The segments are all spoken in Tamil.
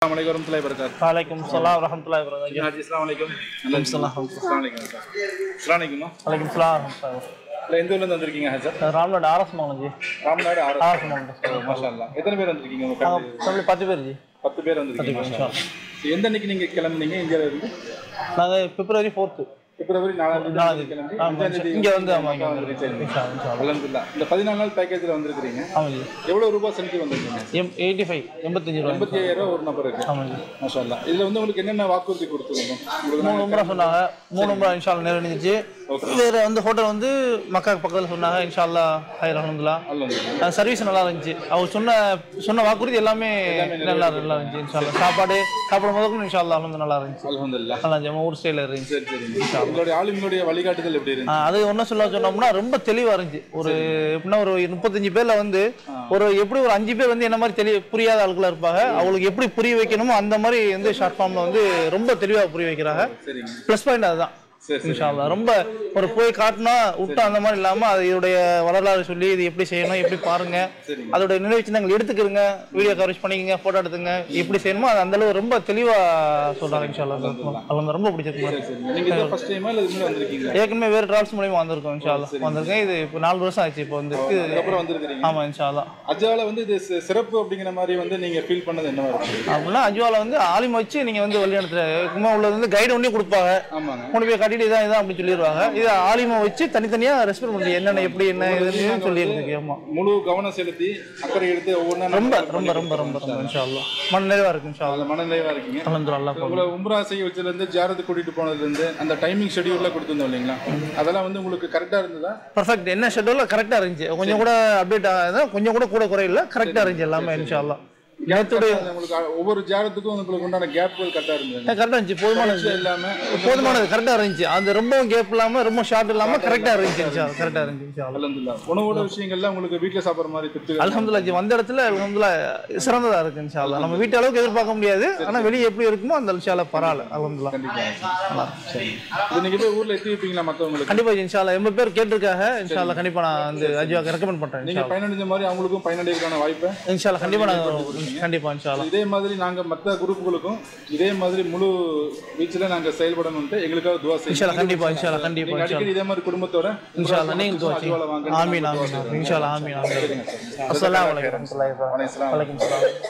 அஸ்ஸலாமு அலைக்கும் வரமத்துல்லாஹி வரகாத்துஹு வலைக்கம் சலாம் வரமத்துல்லாஹி வரகாத்துஹு ஹாஜி அஸ்ஸலாமு அலைக்கும் வலைக்கம் சலாம் அஸ்ஸலாமு அலைக்கும் அஸ்ஸலாமு அலைக்கும்மா வலைக்கம் சலாம் வரமத்துல்லாஹி இல்லை எந்த ஊர்லேருந்து வந்திருக்கீங்க ஹஜர் ராம்நாடு ஆர்எஸ் மங்கலம் ஜி ராம்நாடு ஆறு ஆர்எஸ் மங்கலம் மாஷா அல்லாஹ் எத்தனை பேர் வந்திருக்கீங்க உங்க family? ஃபேமிலி பத்து பேர் ஜி பத்து பேர் வந்திருக்கீங்க மாஷா அல்லாஹ். சரி, எந்த அன்னைக்கு நீங்க கிளம்புனீங்க இந்தியால இருந்து நாங்கள் பிப்ரவரி ஃபோர்த்து பிப்ரவரி நாலாம் தேதி நாலாம் தேதி. கிளம்பி ஆமா, அஞ்சாம் தேதி இங்க வந்து ஆமா, இங்க வந்து வந்து reach ஆயிருந்தீங்க. இன்ஷா அல்லாஹ், இன்ஷா அல்லாஹ். அல்ஹம்துலில்லாஹ். இந்த பதினாலு நாள் பேக்கேஜ்ல வந்திருக்கீங்க ஆமாம் ஜி எவ்வளவு ரூபாய் செலுத்தி வந்திருக்கீங்க எம் எயிட்டி ஃபைவ் எண்பத்தஞ்சு ரூபா எண்பத்தி ஐயாயிரம் ரூபாய் ஒரு நபருக்கு ஆமாம் ஜி மாஷா அல்லாஹ். இதுல வந்து உங்களுக்கு என்னென்ன வாக்குறுதி கொடுத்துருந்தோம் உங்களுக்கு மூணு உம்ரா சொன்னாங்க மூணு உம்ரா இன்ஷா அல்லாஹ் நிறைவேறிச்சு வேற வந்து ஹோட்டல் வந்து மக்காக்கு பக்கத்தில் சொன்னாங்க இன்ஷா அல்லாஹ் ஹைர் அலமதுல்லா அல்ஹம்துலில்லாஹ். சர்வீஸ் நல்லா இருந்துச்சு அவர் சொன்ன சொன்ன வாக்குறுதி எல்லாமே நல்லா நல்லா இருந்துச்சு இன்ஷா அல்லாஹ் சாப்பாடு சாப்பிடும் போது இன்ஷா அல்லாஹ் அலமது நல்லா இருந்துச்சு அல்ஹம்துலில்லாஹ். நல்லா இருந்துச்சு நம்ம ஊர் ஸ்டைலில் இருந்துச்சு சரி சரிங்க உங்களுடைய ஆளுங்களுடைய வழிகாட்டுதல் எப்படி ஆ, இருந்துச்சு அது ஒன்றும் சொல்ல சொன்னோம்னா ரொம்ப தெளிவா இருந்துச்சு ஒரு எப்படின்னா ஒரு முப்பத்தஞ்சு பேர்ல வந்து ஒரு எப்படி ஒரு அஞ்சு பேர் வந்து என்ன மாதிரி தெளி புரியாத ஆட்களா இருப்பாங்க அவங்களுக்கு எப்படி புரிய வைக்கணுமோ அந்த மாதிரி வந்து ஷார்ட் ஃபார்ம்ல வந்து ரொம்ப தெளிவா புரிய வைக்கிறாங்க சரிங்க ப்ளஸ் பாயிண்ட் அதுதான் சரி சரி இன்ஷா அல்லாஹ். ரொம்ப ஒரு போய் காட்டினா விட்டா அந்த மாதிரி இல்லாம அது இதோடைய வரலாறு சொல்லி இது எப்படி செய்யணும் எப்படி பாருங்க சரிங்க அதோட நினைவு சின்னங்கள் எடுத்துக்கிறங்க வீடியோ கவரேஜ் பண்ணிக்கங்க போட்டோ எடுத்துங்க எப்படி செய்யணுமோ அது அந்த அளவு ரொம்ப தெளிவா சொல்றாங்க இன்ஷா அல்லாஹ் அவங்க ரொம்ப பிடிச்சிருக்கு சரி சரிங்க நீங்க இதான் ஃபர்ஸ்ட் டைமா இல்ல இதுக்கு முன்னாடி வந்திருக்கீங்களா ஏற்கனவே வேறு டிராவல்ஸ் மூலியமா வந்திருக்கோம் இன்ஷா அல்லாஹ் வந்திருக்கேன் இது இப்போ நாலு வருஷம் ஆச்சு இப்போ வந்து அதுக்கப்புறம் வந்திருக்கிறீங்க ஆமா இன்ஷா அல்லாஹ் அஜால வந்து இது சி- சிறப்பு அப்படிங்கிற மாதிரி வந்து நீங்க ஃபீல் பண்ணது என்னவா இருக்கு அப்படின்னா அஜுவால வந்து ஆலிம் வச்சு நீங்க வந்து வழி நடத்துற சும்மா உள்ளது வந்து கைடு ஒன்றே கொடுப்பாங்க ஆமாங்க கொண்டு போய் கட்டிட்டு இதான் இதான் அப்படின்னு சொல்லிடுவாங்க இது ஆலிமை வச்சு தனித்தனியா ரெஸ்பெக்ட் பண்ணி என்னென்ன எப்படி என்ன இதுன்னு சொல்லியிருக்கு ஆமா முழு கவனம் செலுத்தி அக்கறை எடுத்து ஒவ்வொன்றா ரொம்ப ரொம்ப ரொம்ப ரொம்ப ரொம்ப இன்ஷா அல்லாஹ் மன நிறைவா இருக்கு இன்ஷா அல்லாஹ் மனநிலைவா இருக்கீங்க அல்ஹம்துலில்லாஹ் உங்களை உம்ரா செய்ய வச்சதுல இருந்து ஜாரத்து கூட்டிட்டு போனதுல இருந்து அந்த டைமிங் ஷெட்யூல்ல கொடுத்துருந்தோம் இல்லைங்களா அதெல்லாம் வந்து உங்களுக்கு கரெக்டா இருந்ததா பர்ஃபெக்ட் என்ன ஷெட்யூல் கரெக்டாக இருந்துச்சு கொஞ்சம் கூட அப்டேட் ஆகாத கொஞ்சம் கூட கூட குறையில்ல கரெக்டாக இருந்துச்சு எல்லாமே இன்ஷா அல்லாஹ் நேற்றுடைய உங்களுக்கு ஒவ்வொரு ஜாரத்துக்கும் உங்களுக்கு உண்டான கேப்கள் கரெக்டா இருந்தது கரெக்டாக இருந்துச்சு போதுமானது இல்லாம போதுமானது கரெக்டாக இருந்துச்சு அது ரொம்பவும் கேப் இல்லாம ரொம்ப ஷார்ட் இல்லாம கரெக்டாக இருந்துச்சு இன்ஷா அல்லாஹ் கரெக்டாக இருந்துச்சு இன்ஷா அல்லாஹ் அல்ஹம்துலில்லாஹ் உணவோட விஷயங்கள்லாம் உங்களுக்கு வீட்டுல சாப்பிடுற மாதிரி திருப்தி அல்ஹம்துலில்லாஹ் ஜி வந்த இடத்துல அல்ஹம்துலில்லாஹ் சிறந்ததா இருக்கு இன்ஷா அல்லாஹ் நம்ம வீட்டு அளவுக்கு எதிர்பார்க்க முடியாது ஆனா வெளியே எப்படி இருக்குமோ அந்த இன்ஷா அல்லாஹ் பரவாயில்ல அல்ஹம்துலில்லாஹ் கண்டிப்பா சரி இது நீங்க போய் ஊர்ல எத்தி வைப்பீங்களா மத்தவங்களுக்கு கண்டிப்பா இன்ஷா அல்லாஹ் எண்பது பேர் கேட்டிருக்காங்க இன்ஷா அல்லாஹ் கண்டிப்பா நான் வந்து அஜிவாக்கு ரெக்கமெண்ட் பண்றேன் நீங்க இன்ஷா பயனடைஞ்ச மாதிரி அவங்களுக்கும் பயனடைவதற்கான வாய்ப்பை அல்லாஹ் இன்ஷா அல்லாஹ் கண்டிப்பா நான் கண்டிப்பா இன்ஷா அல்லாஹ் இதே மாதிரி நாங்க மத்த குரூப்புகளுக்கும் இதே மாதிரி முழு வீச்சில் நாங்க செயல்படணும்ட்டு எங்களுக்காக துவா இன்ஷா அல்லாஹ் கண்டிப்பா இன்ஷா அல்லாஹ் கண்டிப்பா நீங்க அடிக்கடி இதே மாதிரி குடும்பத்தோட இன்ஷா அல்லாஹ் நீங்க துவா அஜுவால செய்யுங்க வாங்க ஆமீன் ஆமீன் இன்ஷா அல்லாஹ் ஆமீன் ஆமீன் அஸ்ஸலாமு அலைக்கும் வரஹ்மத்துல்லாஹி வபரகாத்துஹு வலைக்கும்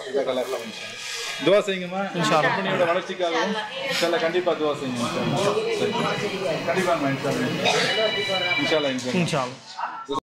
சலாம் துவா செய்யுங்கம்மா கம்பெனியோட வளர்ச்சிக்காகவும் இன்ஷால்லா கண்டிப்பா துவா செய்யுங்க இன்ஷால்லா. சரி. கண்டிப்பா இன்ஷால்லா இன்ஷால்லா இன்ஷா அல்லாஹ்